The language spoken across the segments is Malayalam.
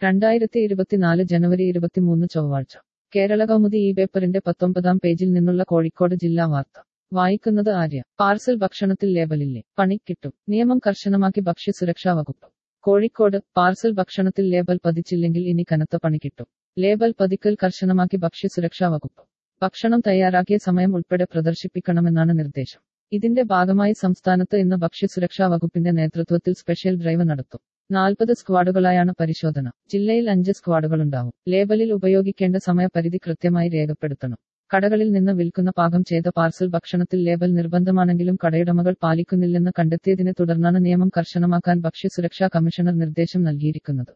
രണ്ടായിരത്തി ഇരുപത്തിനാല് ജനുവരി ഇരുപത്തിമൂന്ന് ചൊവ്വാഴ്ച കേരള കൗമുദി ഈ പേപ്പറിന്റെ പത്തൊമ്പതാം പേജിൽ നിന്നുള്ള കോഴിക്കോട് ജില്ലാ വാർത്ത വായിക്കുന്നത് ആര്യ പാർസൽ ഭക്ഷണത്തിൽ ലേബലില്ലേ പണി കിട്ടും നിയമം കർശനമാക്കി ഭക്ഷ്യസുരക്ഷാ വകുപ്പ് കോഴിക്കോട് പാർസൽ ഭക്ഷണത്തിൽ ലേബൽ പതിച്ചില്ലെങ്കിൽ ഇനി കനത്ത പണി കിട്ടും ലേബൽ പതിക്കൽ കർശനമാക്കി ഭക്ഷ്യസുരക്ഷാ വകുപ്പ് ഭക്ഷണം തയ്യാറാക്കിയ സമയം ഉൾപ്പെടെ പ്രദർശിപ്പിക്കണമെന്നാണ് നിർദ്ദേശം ഇതിന്റെ ഭാഗമായി സംസ്ഥാനത്ത് ഇന്ന് ഭക്ഷ്യസുരക്ഷാ വകുപ്പിന്റെ നേതൃത്വത്തിൽ സ്പെഷ്യൽ ഡ്രൈവ് നടത്തും നാൽപ്പത് സ്ക്വാഡുകളായാണ് പരിശോധന ജില്ലയിൽ അഞ്ച് സ്ക്വാഡുകളുണ്ടാവും ലേബലിൽ ഉപയോഗിക്കേണ്ട സമയപരിധി കൃത്യമായി രേഖപ്പെടുത്തണം കടകളിൽ നിന്ന് വിൽക്കുന്ന പാകം ചെയ്ത പാർസൽ ഭക്ഷണത്തിൽ ലേബൽ നിർബന്ധമാണെങ്കിലും കടയുടമകൾ പാലിക്കുന്നില്ലെന്ന് കണ്ടെത്തിയതിനെ തുടർന്നാണ് നിയമം കർശനമാക്കാൻ ഭക്ഷ്യസുരക്ഷാ കമ്മീഷണർ നിർദ്ദേശം നൽകിയിരിക്കുന്നത്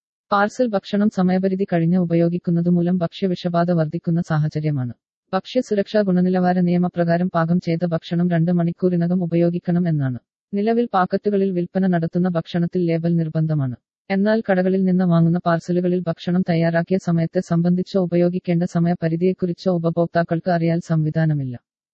പാർസൽ ഭക്ഷണം സമയപരിധി കഴിഞ്ഞ് ഉപയോഗിക്കുന്നതുമൂലം ഭക്ഷ്യവിഷബാധ വർദ്ധിക്കുന്ന സാഹചര്യമാണ് ഭക്ഷ്യസുരക്ഷാ ഗുണനിലവാര നിയമപ്രകാരം പാകം ചെയ്ത ഭക്ഷണം രണ്ട് മണിക്കൂറിനകം ഉപയോഗിക്കണം എന്നാണ് നിലവിൽ പാക്കറ്റുകളിൽ വിൽപ്പന നടത്തുന്ന ഭക്ഷണത്തിൽ ലേബൽ നിർബന്ധമാണ് എന്നാൽ കടകളിൽ നിന്ന് വാങ്ങുന്ന പാർസലുകളിൽ ഭക്ഷണം തയ്യാറാക്കിയ സമയത്തെ സംബന്ധിച്ചോ ഉപയോഗിക്കേണ്ട സമയപരിധിയെക്കുറിച്ചോ ഉപഭോക്താക്കൾക്ക് അറിയാൻ സംവിധാനമില്ല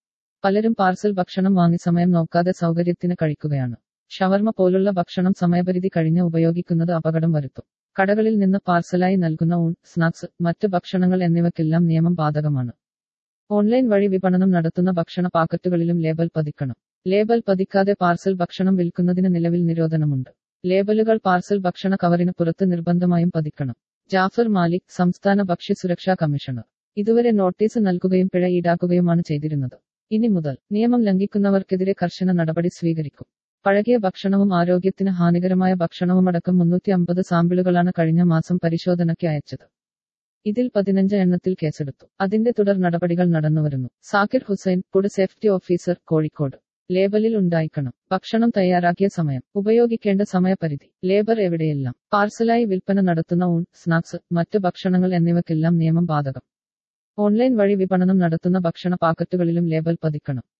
പലരും പാർസൽ ഭക്ഷണം വാങ്ങി സമയം നോക്കാതെ സൗകര്യത്തിന് കഴിക്കുകയാണ് ഷവർമ പോലുള്ള ഭക്ഷണം സമയപരിധി കഴിഞ്ഞ് ഉപയോഗിക്കുന്നത് അപകടം വരുത്തും കടകളിൽ നിന്ന് പാർസലായി നൽകുന്ന ഊൺ സ്നാക്സ് മറ്റ് ഭക്ഷണങ്ങൾ എന്നിവയ്ക്കെല്ലാം നിയമം ബാധകമാണ് ഓൺലൈൻ വഴി വിപണനം നടത്തുന്ന ഭക്ഷണ പാക്കറ്റുകളിലും ലേബൽ പതിക്കണം ലേബൽ പതിക്കാതെ പാർസൽ ഭക്ഷണം വിൽക്കുന്നതിന് നിലവിൽ നിരോധനമുണ്ട് ലേബലുകൾ പാർസൽ ഭക്ഷണ കവറിന് പുറത്ത് നിർബന്ധമായും പതിക്കണം ജാഫർ മാലിക് സംസ്ഥാന ഭക്ഷ്യസുരക്ഷാ കമ്മീഷണർ ഇതുവരെ നോട്ടീസ് നൽകുകയും പിഴ ഈടാക്കുകയുമാണ് ചെയ്തിരുന്നത് ഇനി മുതൽ നിയമം ലംഘിക്കുന്നവർക്കെതിരെ കർശന നടപടി സ്വീകരിക്കും പഴകിയ ഭക്ഷണവും ആരോഗ്യത്തിന് ഹാനികരമായ ഭക്ഷണവുമടക്കം മുന്നൂറ്റി അമ്പത് സാമ്പിളുകളാണ് കഴിഞ്ഞ മാസം പരിശോധനയ്ക്ക് അയച്ചത് ഇതിൽ പതിനഞ്ച് എണ്ണത്തിൽ കേസെടുത്തു അതിന്റെ തുടർ നടപടികൾ നടന്നുവരുന്നു Zakir Hussain food safety officer Kozhikode ലേബലിൽ ഉണ്ടായിക്കണം ഭക്ഷണം തയ്യാറാക്കിയ സമയം ഉപയോഗിക്കേണ്ട സമയപരിധി ലേബർ എവിടെയെല്ലാം പാർസലായി വിൽപ്പന നടത്തുന്ന ഊൺ സ്നാക്സ് മറ്റ് ഭക്ഷണങ്ങൾ എന്നിവയ്ക്കെല്ലാം നിയമം ബാധകം ഓൺലൈൻ വഴി വിപണനം നടത്തുന്ന ഭക്ഷണ പാക്കറ്റുകളിലും ലേബൽ പതിക്കണം